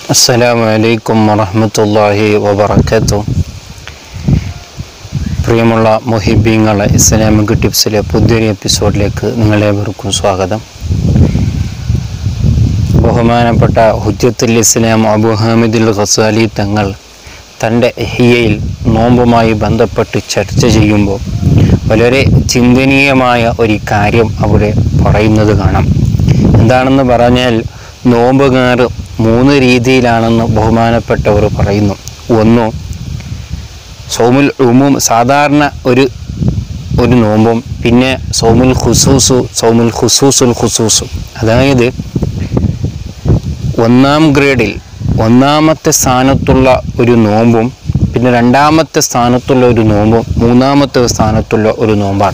അസ്സലാമു അലൈക്കും വറഹ്മത്തുള്ളാഹി വബറകാതുഹു പ്രിയമുള്ള മുഹിബീങ്ങളെ ഇസ്ലാമിക് ടിപ്സിലെ പുതിയൊരു എപ്പിസോഡിലേക്ക് നിങ്ങളേവർക്കും സ്വാഗതം ബഹുമാനപ്പെട്ട ഹുജ്ജത്തുൽ ഇസ്ലാം അബു ഹാമിദുൽ ഖസാലി തങ്ങൾ തൻ്റെ ഹിയയിൽ നോമ്പുമായി ബന്ധപ്പെട്ട് ചർച്ച ചെയ്യുമ്പോൾ വളരെ ചിന്തനീയമായ ഒരു കാര്യം അവിടെ പറയുന്നത് കാണാം എന്താണെന്ന് പറഞ്ഞാൽ നോമ്പുകാർ മൂന്ന് രീതിയിലാണെന്ന് ബഹുമാനപ്പെട്ടവർ പറയുന്നു ഒന്ന് സൗമുൽ ഉമും സാധാരണ ഒരു ഒരു നോമ്പും പിന്നെ സൗമുൽ ഖുസൂസു സൗമുൽ ഖുസൂസുൽ ഖുസൂസു അതായത് ഒന്നാം ഗ്രേഡിൽ ഒന്നാമത്തെ സ്ഥാനത്തുള്ള ഒരു നോമ്പും പിന്നെ രണ്ടാമത്തെ സ്ഥാനത്തുള്ള ഒരു നോമ്പും മൂന്നാമത്തെ സ്ഥാനത്തുള്ള ഒരു നോമ്പാണ്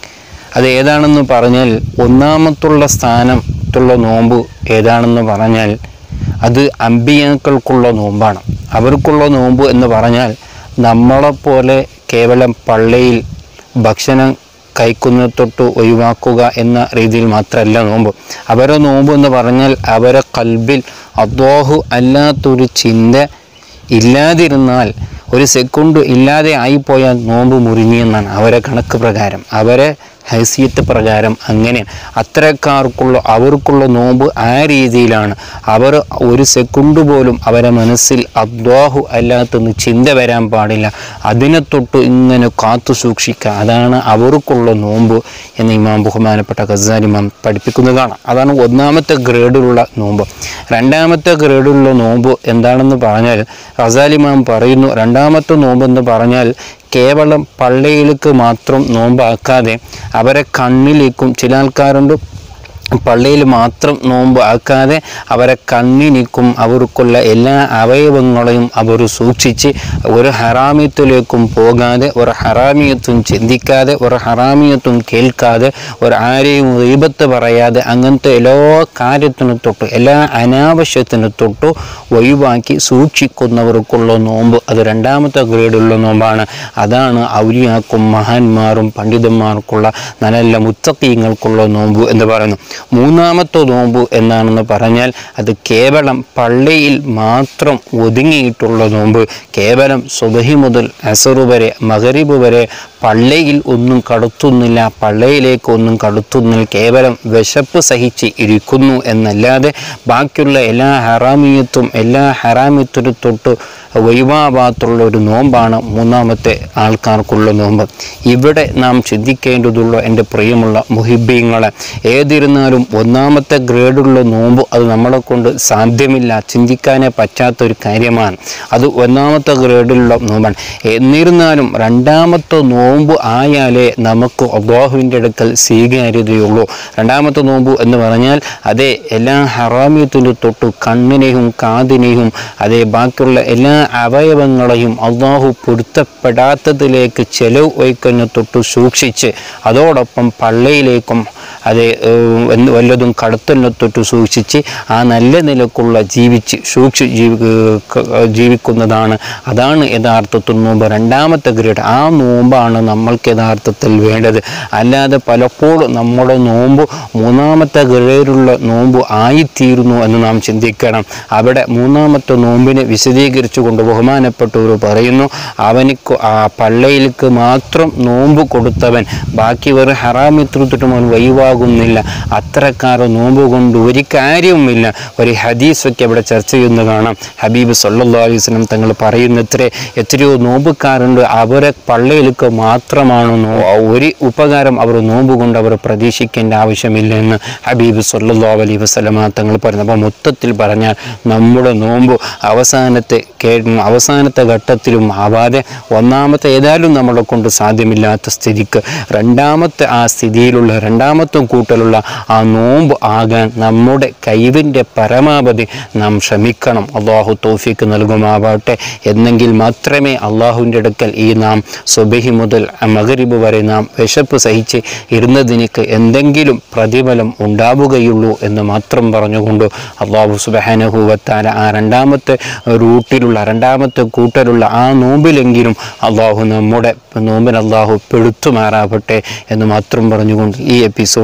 അത് ഏതാണെന്ന് പറഞ്ഞാൽ ഒന്നാമത്തുള്ള സ്ഥാനത്തുള്ള നോമ്പ് ഏതാണെന്ന് പറഞ്ഞാൽ അത് അമ്പിയാക്കൾക്കുള്ള നോമ്പാണ് അവർക്കുള്ള നോമ്പ് എന്ന് പറഞ്ഞാൽ നമ്മളെപ്പോലെ കേവലം പള്ളിയിൽ ഭക്ഷണം കഴിക്കുന്നത് തൊട്ട് ഒഴിവാക്കുക എന്ന രീതിയിൽ മാത്രമല്ല നോമ്പ് അവരെ നോമ്പ് എന്ന് പറഞ്ഞാൽ അവരെ കൽബിൽ അദ്വാഹു അല്ലാത്തൊരു ചിന്ത ഇല്ലാതിരുന്നാൽ ഒരു സെക്കൻഡ് ഇല്ലാതെ ആയിപ്പോയാൽ നോമ്പ് മുറിഞ്ഞെന്നാണ് അവരെ കണക്ക് പ്രകാരം അവരെ ഹൈസിയത്ത് പ്രകാരം അങ്ങനെയാണ് അത്തരക്കാർക്കുള്ള അവർക്കുള്ള നോമ്പ് ആ രീതിയിലാണ് അവർ ഒരു സെക്കൻഡ് പോലും അവരെ മനസ്സിൽ അദ്വാഹു അല്ലാത്തൊന്ന് ചിന്ത വരാൻ പാടില്ല അതിനെ തൊട്ട് ഇങ്ങനെ കാത്തു സൂക്ഷിക്കുക അതാണ് അവർക്കുള്ള നോമ്പ് എന്ന് ഇമാം ബഹുമാനപ്പെട്ട ഖസാൻ ഇമാം പഠിപ്പിക്കുന്നതാണ് അതാണ് ഒന്നാമത്തെ ഗ്രേഡിലുള്ള നോമ്പ് രണ്ടാമത്തെ ഗ്രേഡിലുള്ള നോമ്പ് എന്താണെന്ന് പറഞ്ഞാൽ ഖസാലിമാം പറയുന്നു രണ്ടാമത്തെ നോമ്പ് എന്ന് പറഞ്ഞാൽ കേവലം പള്ളിയിലേക്ക് മാത്രം നോമ്പാക്കാതെ അവരെ കണ്ണിലേക്കും ചില ആൾക്കാരുണ്ട് പള്ളിയിൽ മാത്രം നോമ്പ് ആക്കാതെ അവരെ കണ്ണിനിക്കും അവർക്കുള്ള എല്ലാ അവയവങ്ങളെയും അവർ സൂക്ഷിച്ച് ഒരു ഹറാമിയത്തിലേക്കും പോകാതെ ഒരു ഹറാമിയത്തും ചിന്തിക്കാതെ ഒരു ഹറാമിയത്തും കേൾക്കാതെ ഒരു ആരെയും ദീപത്ത് പറയാതെ അങ്ങനത്തെ എല്ലാ കാര്യത്തിനു തൊട്ട് എല്ലാ അനാവശ്യത്തിനു തൊട്ട് ഒഴിവാക്കി സൂക്ഷിക്കുന്നവർക്കുള്ള നോമ്പ് അത് രണ്ടാമത്തെ ഗ്രേഡുള്ള നോമ്പാണ് അതാണ് ഔലിയാക്കും മഹാന്മാരും പണ്ഡിതന്മാർക്കുള്ള നല്ല മുത്തക്കീങ്ങൾക്കുള്ള നോമ്പ് എന്ന് പറയുന്നു മൂന്നാമത്തെ നോമ്പ് എന്നാണെന്ന് പറഞ്ഞാൽ അത് കേവലം പള്ളിയിൽ മാത്രം ഒതുങ്ങിയിട്ടുള്ള നോമ്പ് കേവലം സുബഹി മുതൽ അസറു വരെ മകരിബ് വരെ പള്ളിയിൽ ഒന്നും കടത്തുന്നില്ല പള്ളിയിലേക്ക് ഒന്നും കടത്തുന്നില്ല കേവലം വിശപ്പ് സഹിച്ച് ഇരിക്കുന്നു എന്നല്ലാതെ ബാക്കിയുള്ള എല്ലാ ഹറാമിയത്തും എല്ലാ ഹറാമിയത്തിനും തൊട്ട് ഒഴിവാവാത്തുള്ള ഒരു നോമ്പാണ് മൂന്നാമത്തെ ആൾക്കാർക്കുള്ള നോമ്പ് ഇവിടെ നാം ചിന്തിക്കേണ്ടതുള്ള എൻ്റെ പ്രിയമുള്ള മുഹിബീങ്ങളെ ഏതിരുന്നാലും ഒന്നാമത്തെ ഗ്രേഡുള്ള നോമ്പ് അത് നമ്മളെ കൊണ്ട് സാധ്യമില്ല ചിന്തിക്കാനേ പറ്റാത്ത ഒരു കാര്യമാണ് അത് ഒന്നാമത്തെ ഗ്രേഡിലുള്ള നോമ്പാണ് എന്നിരുന്നാലും രണ്ടാമത്തെ നോമ്പ് ആയാലേ നമുക്ക് അള്ളാഹുവിൻ്റെ അടുക്കൽ സ്വീകാര്യതയുള്ളൂ രണ്ടാമത്തെ നോമ്പ് എന്ന് പറഞ്ഞാൽ അതേ എല്ലാ ഹറാമിയത്തിൻ്റെ തൊട്ട് കണ്ണിനെയും കാതിനെയും അതേ ബാക്കിയുള്ള എല്ലാ അവയവങ്ങളെയും അള്ളാഹു പൊരുത്തപ്പെടാത്തതിലേക്ക് ചെലവ് വയ്ക്കുന്ന തൊട്ട് സൂക്ഷിച്ച് അതോടൊപ്പം പള്ളിയിലേക്കും അത് എന്ന് വല്ലതും കടത്തലിനെ തൊട്ട് സൂക്ഷിച്ച് ആ നല്ല നിലക്കുള്ള ജീവിച്ച് സൂക്ഷി ജീവി ജീവിക്കുന്നതാണ് അതാണ് യഥാർത്ഥത്തിൽ നോമ്പ് രണ്ടാമത്തെ ഗ്രേഡ് ആ നോമ്പാണ് നമ്മൾക്ക് യഥാർത്ഥത്തിൽ വേണ്ടത് അല്ലാതെ പലപ്പോഴും നമ്മുടെ നോമ്പ് മൂന്നാമത്തെ ഗ്രേഡുള്ള നോമ്പ് ആയിത്തീരുന്നു എന്ന് നാം ചിന്തിക്കണം അവിടെ മൂന്നാമത്തെ നോമ്പിനെ വിശദീകരിച്ചുകൊണ്ട് ബഹുമാനപ്പെട്ടവർ പറയുന്നു അവനിക്ക് ആ പള്ളിയിലേക്ക് മാത്രം നോമ്പ് കൊടുത്തവൻ ബാക്കി ഒരു ഹറാമിത്രത്തിട്ടും അവൻ വൈവാകുന്നില്ല അത്തരക്കാർ നോമ്പ് കൊണ്ട് ഒരു കാര്യവുമില്ല ഒരു ഹദീസൊക്കെ അവിടെ ചർച്ച ചെയ്യുന്നത് കാണാം ഹബീബ് സല്ലാ അലൈഹി വസല്ലം തങ്ങൾ പറയുന്നത്രേ എത്രയോ നോമ്പുകാരുണ്ട് അവരെ പള്ളിയിലേക്ക് മാത്രമാണ് നോ ഒരു ഉപകാരം അവർ നോമ്പ് കൊണ്ട് അവർ പ്രതീക്ഷിക്കേണ്ട ആവശ്യമില്ല എന്ന് ഹബീബ് സല്ലാ അലൈഹി വസല്ലമ തങ്ങൾ പറയുന്നു അപ്പോൾ മൊത്തത്തിൽ പറഞ്ഞാൽ നമ്മുടെ നോമ്പ് അവസാനത്തെ കേ അവസാനത്തെ ഘട്ടത്തിലും ആവാതെ ഒന്നാമത്തെ ഏതായാലും നമ്മളെ കൊണ്ട് സാധ്യമില്ലാത്ത സ്ഥിതിക്ക് രണ്ടാമത്തെ ആ സ്ഥിതിയിലുള്ള രണ്ടാമത്തെ കൂട്ടലുള്ള ആ നോമ്പ് ആകാൻ നമ്മുടെ കഴിവിൻ്റെ പരമാവധി നാം ശ്രമിക്കണം അള്ളാഹു തോഫിക്ക് നൽകുമാവട്ടെ എന്നെങ്കിൽ മാത്രമേ അള്ളാഹുവിൻ്റെ അടുക്കൽ ഈ നാം സുബഹി മുതൽ മകരിബ് വരെ നാം വിശപ്പ് സഹിച്ച് ഇരുന്നതിനേക്ക് എന്തെങ്കിലും പ്രതിഫലം ഉണ്ടാവുകയുള്ളൂ എന്ന് മാത്രം പറഞ്ഞുകൊണ്ട് അള്ളാഹു സുബഹാനഹുവത്താല ആ രണ്ടാമത്തെ റൂട്ടിലുള്ള രണ്ടാമത്തെ കൂട്ടലുള്ള ആ നോമ്പിലെങ്കിലും അള്ളാഹു നമ്മുടെ നോമ്പിന് അള്ളാഹു പെടുത്തുമാറാവട്ടെ എന്ന് മാത്രം പറഞ്ഞുകൊണ്ട് ഈ എപ്പിസോഡ്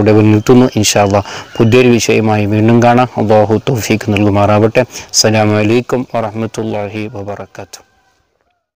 ഇവിടെ നിർത്തുന്നു ഇൻഷാല്ല പുതിയൊരു വിഷയമായി വീണ്ടും കാണാം അള്ളാഹു തൗഫീഖ് നൽകുമാറാവട്ടെ അസ്സലാമു അലൈക്കും വറഹ്മത്തുള്ളാഹി വബറകാതുഹു